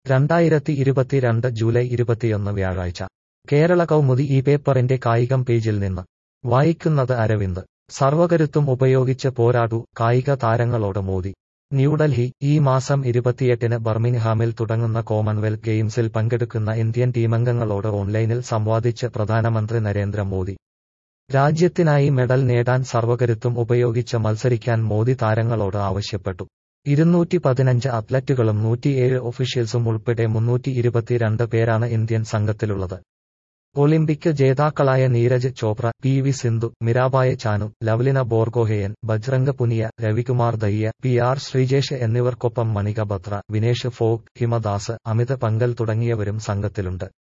രണ്ടായിരത്തി ഇരുപത്തിരണ്ട് ജൂലൈ ഇരുപത്തിയൊന്ന് വ്യാഴാഴ്ച കേരള കൗമുദി ഈ പേപ്പറിന്റെ കായികം പേജിൽ നിന്ന് വായിക്കുന്നത് അരവിന്ദ് സർവകരുത്തും ഉപയോഗിച്ച് പോരാടൂ കായിക താരങ്ങളോട് മോദി ന്യൂഡൽഹി ഈ മാസം ഇരുപത്തിയെട്ടിന് ബർമിംഗ്ഹാമിൽ തുടങ്ങുന്ന കോമൺവെൽത്ത് ഗെയിംസിൽ പങ്കെടുക്കുന്ന ഇന്ത്യൻ ടീമംഗങ്ങളോട് ഓൺലൈനിൽ സംവാദിച്ച് പ്രധാനമന്ത്രി നരേന്ദ്രമോദി രാജ്യത്തിനായി മെഡൽ നേടാൻ സർവകരുത്തും ഉപയോഗിച്ച് മത്സരിക്കാൻ മോദി താരങ്ങളോട് ആവശ്യപ്പെട്ടു ഇരുന്നൂറ്റി പതിനഞ്ച് അത്ലറ്റുകളും നൂറ്റിയേഴ് ഒഫീഷ്യൽസും ഉൾപ്പെടെ മുന്നൂറ്റി ഇരുപത്തിരണ്ട് പേരാണ് ഇന്ത്യൻ സംഘത്തിലുള്ളത് ഒളിമ്പിക് ജേതാക്കളായ Neeraj Chopra P V Sindhu Mirabai Chanu Lovlina Borgohain Bajrang Punia Ravikumar Dahiya P R Sreejesh എന്നിവർക്കൊപ്പം മണിക ബത്ര വിനേഷ് ഫോഗ് ഹിമദാസ് അമിത് പങ്കൽ തുടങ്ങിയവരും സംഘത്തിലുണ്ട്